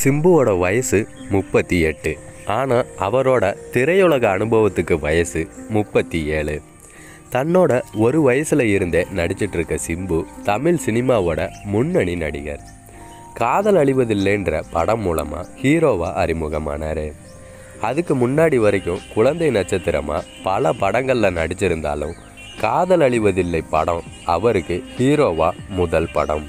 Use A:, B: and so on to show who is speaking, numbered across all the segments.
A: சிம்புவோட வயசு முப்பத்தி எட்டு ஆனால் அவரோட திரையுலக அனுபவத்துக்கு வயசு முப்பத்தி ஏழு தன்னோட ஒரு வயசில் இருந்தே நடிச்சிட்டு இருக்க சிம்பு தமிழ் சினிமாவோட முன்னணி நடிகர் காதல் அழிவதில்லைன்ற படம் மூலமாக ஹீரோவாக அறிமுகமானார் அதுக்கு முன்னாடி வரைக்கும் குழந்தை நட்சத்திரமாக பல படங்களில் நடிச்சிருந்தாலும் காதல் அழிவதில்லை படம் அவருக்கு ஹீரோவா முதல் படம்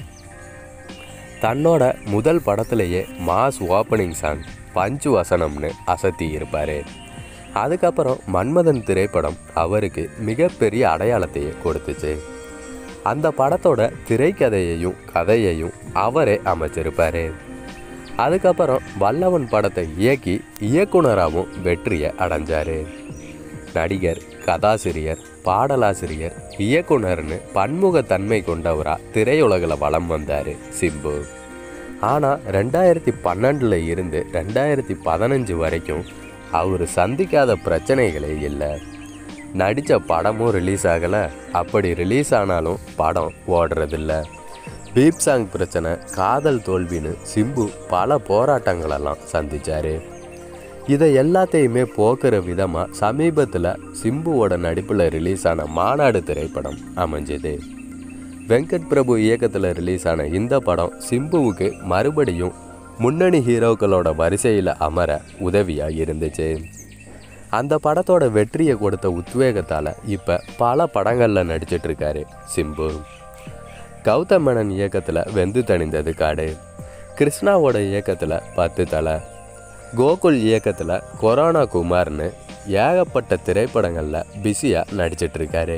A: தன்னோட முதல் படத்திலேயே மாஸ் ஓப்பனிங் சாங் பஞ்சு வசனம்னு அசத்தி இருப்பார் அதுக்கப்புறம் மன்மதன் திரைப்படம் அவருக்கு மிகப்பெரிய அடையாளத்தையே கொடுத்துச்சு அந்த படத்தோட திரைக்கதையையும் கதையையும் அவரே அமைச்சிருப்பாரு அதுக்கப்புறம் வல்லவன் படத்தை இயக்கி இயக்குனராகவும் வெற்றியை அடைஞ்சாரு நடிகர் கதாசிரியர் பாடலாசிரியர் இயக்குனர்னு பன்முகத்தன்மை கொண்டவரா திரையுலகில் வலம் வந்தார் சிம்பு ஆனால் ரெண்டாயிரத்தி பன்னெண்டில் இருந்து ரெண்டாயிரத்தி பதினஞ்சு வரைக்கும் அவர் சந்திக்காத பிரச்சனைகளே இல்லை நடித்த படமும் ரிலீஸ் ஆகலை அப்படி ரிலீஸ் ஆனாலும் படம் ஓடுறதில்ல பீப் சாங் பிரச்சனை காதல் தோல்வின்னு சிம்பு பல போராட்டங்களெல்லாம் சந்திச்சாரு இதை எல்லாத்தையுமே போக்குற விதமாக சமீபத்தில் சிம்புவோட நடிப்பில் ரிலீஸ் ஆன மாநாடு திரைப்படம் அமைஞ்சது வெங்கட் பிரபு இயக்கத்தில் ரிலீஸ் ஆன இந்த படம் சிம்புவுக்கு மறுபடியும் முன்னணி ஹீரோக்களோட வரிசையில் அமர உதவியாக இருந்துச்சு அந்த படத்தோட வெற்றியை கொடுத்த உத்வேகத்தால் இப்போ பல படங்களில் நடிச்சிட்டு இருக்காரு சிம்பு கௌதம் மேனன் இயக்கத்தில் வெந்து தணிந்தது காடு கிருஷ்ணாவோட இயக்கத்தில் பத்து தலை கோகுல் இயக்கத்தில் கொரோனா குமார்னு ஏகப்பட்ட திரைப்படங்களில் பிஸியாக நடிச்சிட்டு இருக்காரு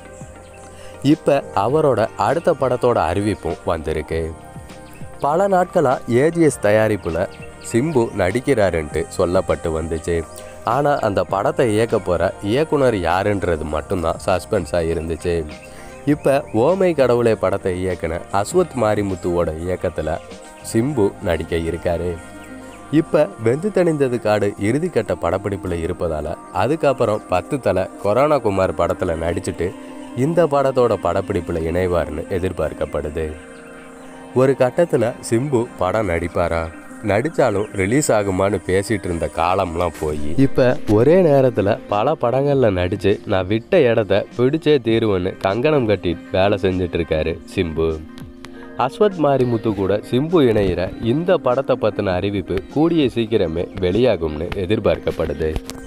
A: இப்போ அவரோட அடுத்த படத்தோட அறிவிப்பும் வந்திருக்கு பல நாட்களாக ஏஜிஎஸ் தயாரிப்பில் சிம்பு நடிக்கிறாருன்ட்டு சொல்லப்பட்டு வந்துச்சு ஆனால் அந்த படத்தை இயக்க போகிற இயக்குனர் யாருன்றது மட்டும்தான் சஸ்பென்ஸாக இருந்துச்சு இப்போ ஓமை கடவுளை படத்தை இயக்குன அஸ்வத் மாரிமுத்துவோட இயக்கத்தில் சிம்பு நடிக்க இருக்காரு இப்போ வெந்து தணிந்தது காடு இறுதிக்கட்ட படப்பிடிப்பில் இருப்பதால் அதுக்கப்புறம் பத்து தலை கொரோனா குமார் படத்தில் நடிச்சுட்டு இந்த படத்தோட படப்பிடிப்பில் இணைவார்னு எதிர்பார்க்கப்படுது ஒரு கட்டத்தில் சிம்பு படம் நடிப்பாரா நடித்தாலும் ரிலீஸ் ஆகுமான்னு பேசிகிட்டு இருந்த காலம்லாம் போய் இப்போ ஒரே நேரத்தில் பல படங்களில் நடித்து நான் விட்ட இடத்த பிடிச்சே தீருவேன்னு கங்கணம் கட்டி வேலை செஞ்சுட்டு இருக்காரு சிம்பு அஸ்வத் மாரிமுத்து கூட சிம்பு இணையிற இந்த படத்தை பற்றின அறிவிப்பு கூடிய சீக்கிரமே வெளியாகும்னு எதிர்பார்க்கப்படுது